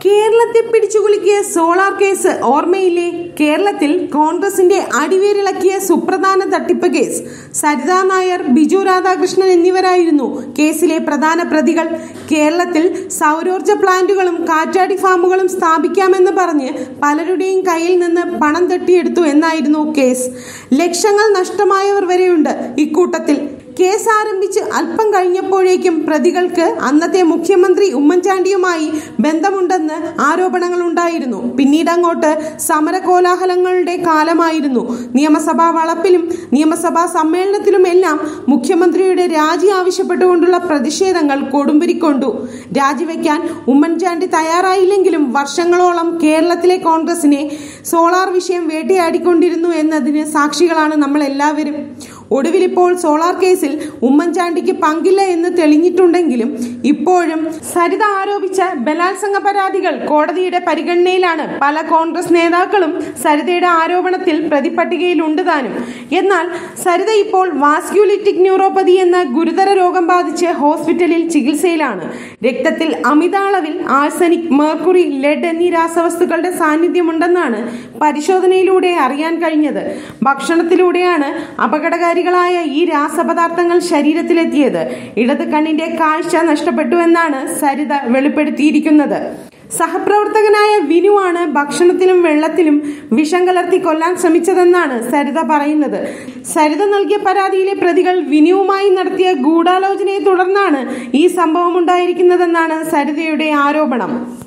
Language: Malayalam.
കേരളത്തെ പിടിച്ചുകുലുക്കിയ സോളാർ കേസ് ഓർമ്മയില്ലേ കേരളത്തിൽ കോൺഗ്രസിന്റെ അടിവേരിളക്കിയ സുപ്രധാന തട്ടിപ്പ് കേസ് സരിതാ നായർ ബിജു രാധാകൃഷ്ണൻ എന്നിവരായിരുന്നു കേസിലെ പ്രധാന പ്രതികൾ കേരളത്തിൽ സൗരോർജ പ്ലാന്റുകളും കാറ്റാടി ഫാമുകളും സ്ഥാപിക്കാമെന്ന് പറഞ്ഞ് പലരുടെയും കയ്യിൽ നിന്ന് പണം തട്ടിയെടുത്തു എന്നായിരുന്നു കേസ് ലക്ഷങ്ങൾ നഷ്ടമായവർ വരെയുണ്ട് ഇക്കൂട്ടത്തിൽ കേസ് ആരംഭിച്ച് അല്പം കഴിഞ്ഞപ്പോഴേക്കും പ്രതികൾക്ക് അന്നത്തെ മുഖ്യമന്ത്രി ഉമ്മൻചാണ്ടിയുമായി ബന്ധമുണ്ടെന്ന് ആരോപണങ്ങളുണ്ടായിരുന്നു പിന്നീട് അങ്ങോട്ട് സമരകോലാഹലങ്ങളുടെ കാലമായിരുന്നു നിയമസഭാ വളപ്പിലും നിയമസഭാ സമ്മേളനത്തിലുമെല്ലാം മുഖ്യമന്ത്രിയുടെ രാജി ആവശ്യപ്പെട്ടുകൊണ്ടുള്ള പ്രതിഷേധങ്ങൾ കൊടുമ്പിരിക്കൊണ്ടു രാജിവെക്കാൻ ഉമ്മൻചാണ്ടി തയ്യാറായില്ലെങ്കിലും വർഷങ്ങളോളം കേരളത്തിലെ കോൺഗ്രസിനെ സോളാർ വിഷയം വേട്ടയാടിക്കൊണ്ടിരുന്നു എന്നതിന് സാക്ഷികളാണ് നമ്മൾ എല്ലാവരും ഒടുവിൽ ഇപ്പോൾ സോളാർ കേസിൽ ഉമ്മൻചാണ്ടിക്ക് പങ്കില്ല എന്ന് തെളിഞ്ഞിട്ടുണ്ടെങ്കിലും ഇപ്പോഴും സരിത ആരോപിച്ച ബലാത്സംഗ പരാതികൾ കോടതിയുടെ പരിഗണനയിലാണ് പല കോൺഗ്രസ് നേതാക്കളും സരിതയുടെ ആരോപണത്തിൽ പ്രതിപട്ടികയിലുണ്ട് താനും എന്നാൽ സരിത ഇപ്പോൾ വാസ്ക്യൂലിറ്റിക് ന്യൂറോപ്പതി എന്ന ഗുരുതര രോഗം ബാധിച്ച് ഹോസ്പിറ്റലിൽ ചികിത്സയിലാണ് രക്തത്തിൽ അമിത അളവിൽ ആഴ്സനിക് മേർക്കുറി ലെഡ് എന്നീ രാസവസ്തുക്കളുടെ സാന്നിധ്യമുണ്ടെന്നാണ് പരിശോധനയിലൂടെ അറിയാൻ കഴിഞ്ഞത് ഭക്ഷണത്തിലൂടെയാണ് അപകടകാരികളായ ഈ രാസപദാർത്ഥങ്ങൾ ശരീരത്തിലെത്തിയത് ഇടത് കണ്ണിന്റെ കാഴ്ച നഷ്ടപ്പെട്ടു എന്നാണ് സരിത വെളിപ്പെടുത്തിയിരിക്കുന്നത് സഹപ്രവർത്തകനായ വിനുവാണ് ഭക്ഷണത്തിലും വെള്ളത്തിലും വിഷം കലർത്തി കൊല്ലാൻ ശ്രമിച്ചതെന്നാണ് സരിത പറയുന്നത് സരിത നൽകിയ പരാതിയിലെ പ്രതികൾ വിനുവുമായി നടത്തിയ ഗൂഢാലോചനയെ തുടർന്നാണ് ഈ സംഭവം ഉണ്ടായിരിക്കുന്നതെന്നാണ് സരിതയുടെ ആരോപണം